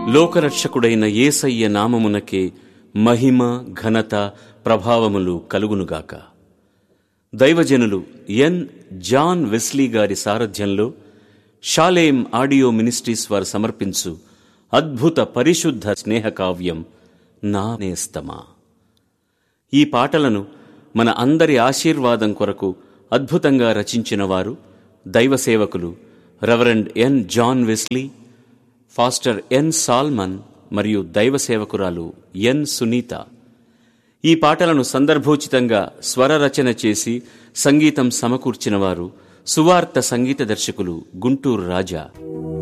లోకరక్షకుడైన యేసయ్య నామమునకే మహిమ ఘనత ప్రభావములు కలుగునుగాక దైవజనులు ఎన్ జాన్ వెస్లీ గారి సారథ్యంలో షాలేం ఆడియో మినిస్ట్రీస్ వారు సమర్పించు అద్భుత పరిశుద్ధ స్నేహకావ్యం నా నేస్తమా ఈ పాటలను మన అందరి ఆశీర్వాదం కొరకు అద్భుతంగా రచించిన వారు దైవ సేవకులు reverend N John Wesley pastor N Solomon మరియు దైవ సేవకురాలు ఎన్ సునీత ఈ పాటలను సందర్భోచితంగా స్వర రచన చేసి సంగీతం సమకూర్చిన వారు సువార్త సంగీత దర్శకులు గుంటూరు రాజా